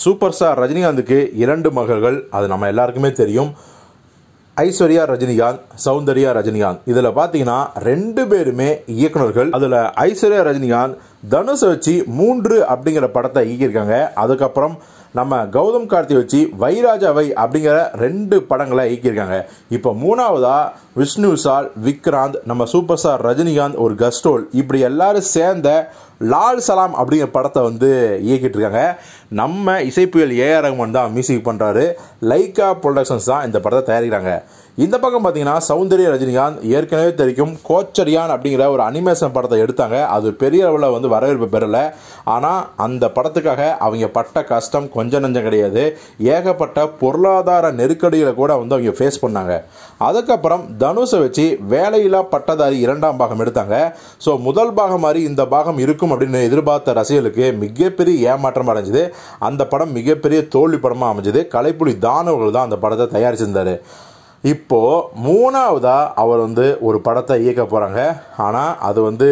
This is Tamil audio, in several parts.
சூப்பர் ஸ்டார் ரஜினிகாந்துக்கு இரண்டு மகள்கள் அது நம்ம எல்லாருக்குமே தெரியும் ஐஸ்வர்யா ரஜினிகாந்த் சௌந்தர்யா ரஜினிகாந்த் இதில் பார்த்தீங்கன்னா ரெண்டு பேருமே இயக்குனர்கள் அதில் ஐஸ்வர்யா ரஜினிகாந்த் தனுஷை வச்சு மூன்று அப்படிங்கிற படத்தை இயக்கியிருக்காங்க அதுக்கப்புறம் நம்ம கௌதம் கார்த்தி வச்சு வைராஜாவை அப்படிங்கிற ரெண்டு படங்களை இயக்கியிருக்காங்க இப்போ மூணாவதா விஷ்ணு விஷால் விக்ராந்த் நம்ம சூப்பர் ஸ்டார் ரஜினிகாந்த் ஒரு கஸ்டோல் இப்படி எல்லாரும் சேர்ந்த லால் சலாம் அப்படிங்கிற படத்தை வந்து இயக்கிட்டு இருக்காங்க நம்ம இசைப்புயல் ஏஆர் ரஹ்மான் தான் மியூசிக் பண்ணுறாரு லைக்கா ப்ரொடக்ஷன்ஸ் தான் இந்த படத்தை தயாரிக்கிறாங்க இந்த பக்கம் பார்த்தீங்கன்னா சௌந்தர்ய ரஜினிகாந்த் ஏற்கனவே தெரிக்கும் கோச்சரியான் அப்படிங்கிற ஒரு அனிமேஷன் படத்தை எடுத்தாங்க அது பெரிய அளவில் வந்து வரவேற்பு பெறலை ஆனால் அந்த படத்துக்காக அவங்க பட்ட கஷ்டம் கொஞ்சம் நஞ்சம் கிடையாது ஏகப்பட்ட பொருளாதார நெருக்கடிகளை கூட வந்து அவங்க ஃபேஸ் பண்ணாங்க அதுக்கப்புறம் தனுஷை வச்சு வேலையில்லா பட்டதாரி இரண்டாம் பாகம் எடுத்தாங்க ஸோ முதல் பாகம் மாதிரி இந்த பாகம் இருக்கும் அப்படின்னு எதிர்பார்த்த ரசிகர்களுக்கு மிகப்பெரிய ஏமாற்றம் அடைஞ்சது அந்த படம் மிகப்பெரிய தோல்வி படமாக அமைஞ்சது கலைப்புலி தானவர்கள் தான் அந்த படத்தை தயாரிச்சிருந்தாரு இப்போ மூணாவதா அவர் வந்து ஒரு படத்தை இயக்க போகிறாங்க ஆனால் அது வந்து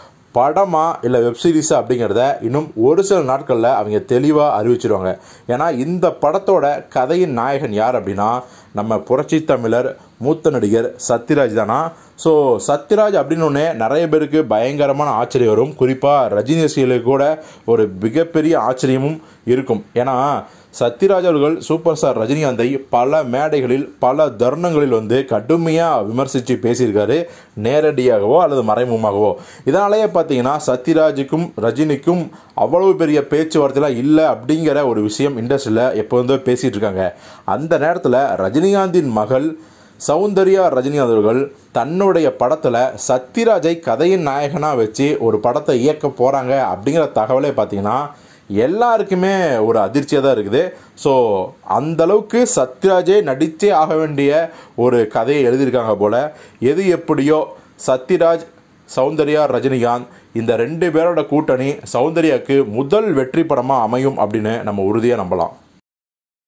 படமா இல்லை வெப்சீரிஸா அப்படிங்கிறத இன்னும் ஒரு சில நாட்களில் அவங்க தெளிவாக அறிவிச்சிருவாங்க ஏன்னா இந்த படத்தோட கதையின் நாயகன் யார் அப்படின்னா நம்ம புரட்சி தமிழர் மூத்த நடிகர் சத்யராஜ் தானா ஸோ சத்யராஜ் அப்படின்னு நிறைய பேருக்கு பயங்கரமான ஆச்சரியம் வரும் குறிப்பாக ரஜினி ரசிகர்களுக்கு கூட ஒரு மிகப்பெரிய ஆச்சரியமும் இருக்கும் ஏன்னா சத்யராஜ் அவர்கள் சூப்பர் ஸ்டார் ரஜினிகாந்தை பல மேடைகளில் பல தருணங்களில் வந்து கடுமையாக விமர்சித்து பேசியிருக்காரு நேரடியாகவோ அல்லது மறைமுகமாகவோ இதனாலேயே பார்த்தீங்கன்னா சத்யராஜுக்கும் ரஜினிக்கும் அவ்வளவு பெரிய பேச்சுவார்த்தைலாம் இல்லை அப்படிங்கிற ஒரு விஷயம் இண்டஸ்ட்ரியில் எப்போ வந்து பேசிகிட்டு இருக்காங்க அந்த நேரத்தில் ரஜினிகாந்தின் மகள் சௌந்தர்யா ரஜினிகாந்த் அவர்கள் தன்னுடைய படத்தில் சத்யராஜை கதையின் நாயகனாக வச்சு ஒரு படத்தை இயக்க போகிறாங்க அப்படிங்கிற தகவலே பார்த்தீங்கன்னா எல்லாருக்குமே ஒரு அதிர்ச்சியாக தான் இருக்குது ஸோ அந்தளவுக்கு சத்யராஜே நடித்தே ஆக வேண்டிய ஒரு கதையை எழுதியிருக்காங்க போல் எது எப்படியோ சத்யராஜ் சௌந்தர்யா ரஜினிகாந்த் இந்த ரெண்டு பேரோட கூட்டணி சௌந்தர்யாவுக்கு முதல் வெற்றி படமாக அமையும் அப்படின்னு நம்ம உறுதியாக நம்பலாம்